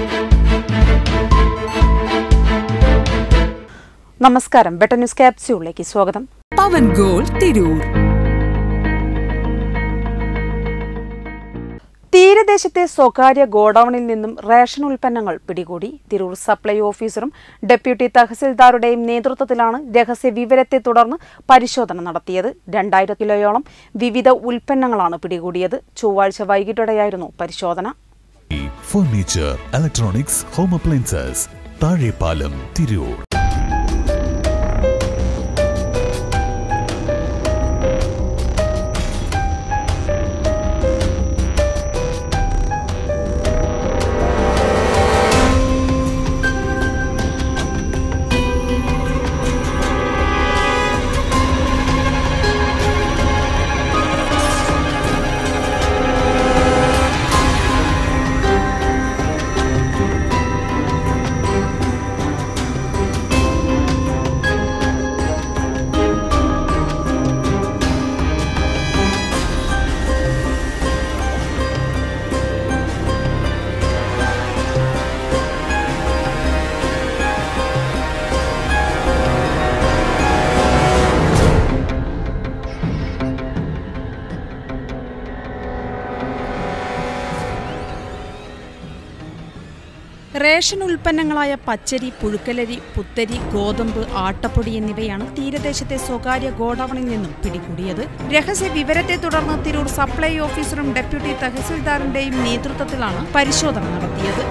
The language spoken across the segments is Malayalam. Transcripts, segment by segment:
നമസ്കാരം ബെട്ടർ ന്യൂസ് ക്യാപ്സ്യൂളിലേക്ക് സ്വാഗതം പവൻ ഗോൾ തിരൂർ തീരദേശത്തെ സ്വകാര്യ ഗോഡൌണിൽ നിന്നും റേഷൻ ഉൽപ്പന്നങ്ങൾ പിടികൂടി തിരൂർ സപ്ലൈ ഓഫീസറും ഡെപ്യൂട്ടി തഹസിൽദാരുടെയും നേതൃത്വത്തിലാണ് രഹസ്യ വിവരത്തെ തുടർന്ന് പരിശോധന നടത്തിയത് രണ്ടായിരം കിലോയോളം വിവിധ ഉൽപ്പന്നങ്ങളാണ് പിടികൂടിയത് ചൊവ്വാഴ്ച വൈകിട്ടോടെയായിരുന്നു പരിശോധന furniture electronics home appliances Thazhepalam Tirur ration ഉൽപ്പന്നങ്ങളായ പച്ചരി പുഴുക്കലരി പുത്തരി ഗോതമ്പ് ആട്ടപ്പൊടി എന്നിവയാണ് തീരദേശത്തെ സ്വകാര്യ ഗോഡൌണിൽ നിന്നും പിടികൂടിയത് രഹസ്യ വിവരത്തെ തുടർന്ന് തിരൂർ സപ്ലൈ ഓഫീസറും ഡെപ്യൂട്ടി തഹസിൽദാറിന്റെയും നേതൃത്വത്തിലാണ് പരിശോധന നടത്തിയത്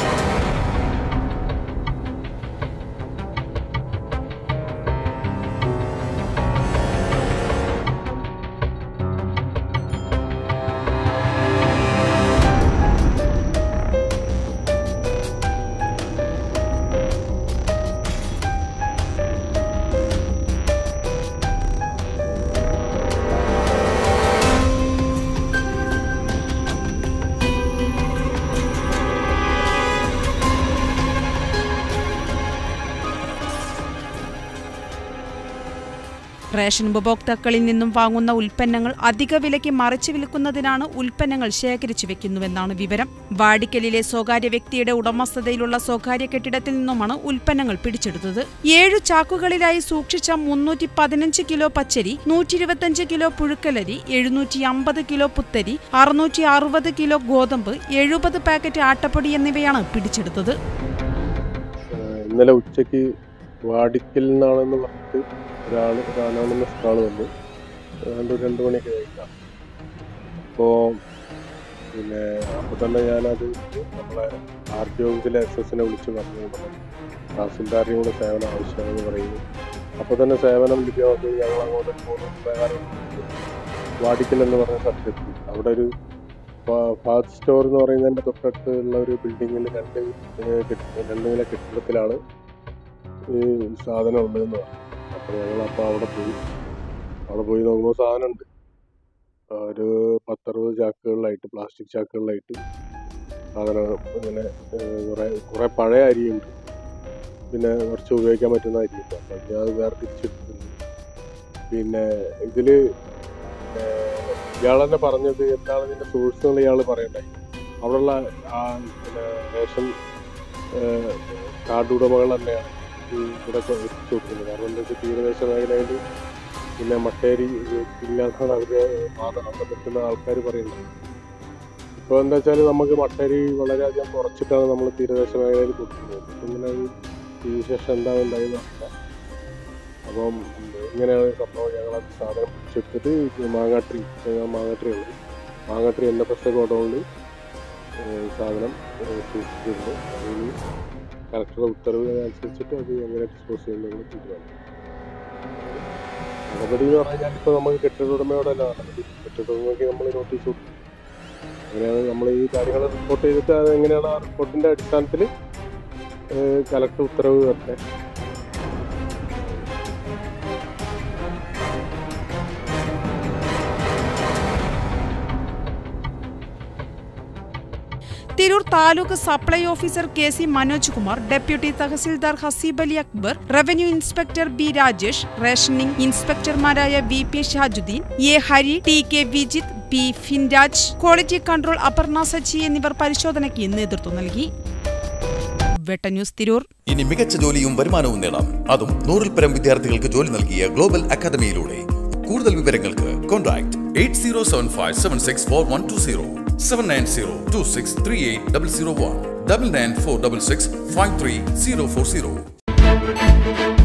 റേഷൻ ഉപഭോക്താക്കളിൽ നിന്നും വാങ്ങുന്ന ഉൽപ്പന്നങ്ങൾ അധിക വിലയ്ക്ക് മറിച്ചു വിൽക്കുന്നതിനാണ് ഉൽപ്പന്നങ്ങൾ ശേഖരിച്ചു വെക്കുന്നുവെന്നാണ് വിവരം വാടിക്കലിലെ സ്വകാര്യ വ്യക്തിയുടെ ഉടമസ്ഥതയിലുള്ള സ്വകാര്യ കെട്ടിടത്തിൽ നിന്നുമാണ് ഉൽപ്പന്നങ്ങൾ പിടിച്ചെടുത്തത് ഏഴു ചാക്കുകളിലായി സൂക്ഷിച്ച മുന്നൂറ്റി പതിനഞ്ച് കിലോ പച്ചരി നൂറ്റി ഇരുപത്തിയഞ്ച് കിലോ പുഴുക്കലരി എഴുന്നൂറ്റി അമ്പത് കിലോ പുത്തരി അറുന്നൂറ്റി അറുപത് കിലോ ഗോതമ്പ് എഴുപത് പാക്കറ്റ് ആട്ടപ്പൊടി എന്നിവയാണ് പിടിച്ചെടുത്തത് ഏഹ് ഇന്നലെ ഉച്ചയ്ക്ക് വാടിക്കൽ നിന്നാണെന്ന് പറഞ്ഞിട്ട് ഒരാൾ ഒരു അനോണിമസ് കാൾ വന്നു ഏതാണ്ട് ഒരു രണ്ട് മണിയൊക്കെ കഴിക്കാം അപ്പോൾ പിന്നെ അപ്പോൾ തന്നെ ഞാനത് നമ്മളെ ആർ ടി ഓഫീസിലെ എസ് എസിനെ വിളിച്ച് പറഞ്ഞു പറഞ്ഞു തഹസിൽദാറിനും കൂടെ സേവനം ആവശ്യമാണെന്ന് പറയുന്നു അപ്പോൾ തന്നെ സേവനം ലഭ്യമാക്കി ഞങ്ങൾ അങ്ങോട്ട് പോകുന്നു പ്രകാരം വാടിക്കൽ എന്ന് പറഞ്ഞ സ്ഥലത്തെത്തി അവിടെ ഒരു ഫാസ്റ്റ് സ്റ്റോർ എന്ന് പറയുന്നതിൻ്റെ തൊട്ടടുത്തുള്ള ഒരു ബിൽഡിങ്ങിൽ രണ്ട് ഏഹ് കെട്ടി- രണ്ട് നില കെട്ടിടത്തിലാണ് ഈ സാധനം ഉള്ളതെന്ന് പറഞ്ഞു അപ്പോൾ ഞങ്ങൾ അപ്പോൾ അവിടെ പോയി അവിടെ പോയി നോക്കുമ്പോൾ സാധനം ഉണ്ട് ഒരു പത്തറുപത് ചാക്കുകളിലായിട്ട് പ്ലാസ്റ്റിക് ചാക്കുകളിലായിട്ട് സാധനം ഇങ്ങനെ ഏഹ് കുറേ കുറേ പഴയ അരിയുണ്ട് പിന്നെ കുറച്ച് ഉപയോഗിക്കാൻ പറ്റുന്ന അരിയുണ്ട് അപ്പോൾ ഞാൻ അത് വേറെ തിരിച്ചെടുത്തിട്ടുണ്ട് പിന്നെ ഇതിൽ ഇയാൾ തന്നെ പറഞ്ഞത് എന്താണ് ഇതിൻ്റെ സോഴ്സ് എന്നുള്ള ഇയാൾ പറയണ്ടായി അവിടെയുള്ള ആ പിന്നെ റേഷൻ ഏഹ് കാർഡ് ഉടമകൾ തന്നെയാണ് ഈ ഇവിടെ കൊ- എത്തിച്ചു കൊടുക്കുന്നത് കാരണം എന്താ വെച്ചാൽ തീരദേശ മേഖലയിൽ പിന്നെ മട്ടേരി ഇല്ലാത്തതാണ് അവര് വാദം അവിടെ നിൽക്കുന്ന ആൾക്കാർ പറയുന്നത് ഇപ്പോൾ എന്താ വെച്ചാൽ നമുക്ക് മട്ടേരി വളരെയധികം കുറച്ചിട്ടാണ് നമ്മൾ തീരദേശ മേഖലയിൽ കൊടുക്കുന്നത് ഇപ്പം ഇങ്ങനെ ഒരു ഈ വിശേഷം എന്താ ഉണ്ടായെന്ന് അറിയില്ല അപ്പം ഇങ്ങനെയാണ് സംഭവം ഞങ്ങളത് സാധനം പിടിച്ചെടുത്തിട്ട് മാങ്ങാട്രി ഞങ്ങൾ മാങ്ങാട്രി ഉണ്ട് മാങ്ങാട്രി എൻ എഫ് എസ് ഗോഡൗണിൽ സാധനം ഏഹ് സൂക്ഷിച്ചിട്ടുണ്ട് അതിന് കളക്ടറുടെ ഉത്തരവ് അനുസരിച്ചിട്ട് അത് എങ്ങനെ ഡിസ്പോസ് ചെയ്യുന്നത് തീരുമാനം നടപടി എന്ന് പറഞ്ഞാൽ ഇപ്പോൾ നമുക്ക് കെട്ടിട ഉടമയോടല്ല നടപടി കെട്ടിട ഉടമയ്ക്ക് നമ്മൾ നോട്ടീസ് കൊടുക്കും അങ്ങനെയാണ് നമ്മൾ ഈ കാര്യങ്ങൾ റിപ്പോർട്ട് ചെയ്തിട്ട് അത് എങ്ങനെയാണ് ആ റിപ്പോർട്ടിൻ്റെ അടിസ്ഥാനത്തിൽ കലക്ടർ ഉത്തരവ് വരട്ടെ Tirur taluk supply officer K C Manoj Kumar deputy tahsildar Haseeb Ali Akbar revenue inspector B Rajesh rationing ഇൻസ്പെക്ടർമാരായ V P Shajudheen A Hari T K Vijith P Finraj quality control Aparna Sachi എന്നിവർ പരിശോധനയ്ക്ക് നേതൃത്വം നൽകി വെട്ട ന്യൂസ് തിരൂർ ഇനി മികച്ച ജോലിയും വരുമാനവും നേടാം അതും നൂറിൽ പരം വിദ്യാർത്ഥികൾക്ക് ജോലി നൽകിയ ഗ്ലോബൽ അക്കാദമിയിലൂടെ കൂടുതൽ വിവരങ്ങൾക്ക് contact eight zero seven five seven six four one two zero seven nine zero two six three eight double zero one double nine four double six five three zero four zero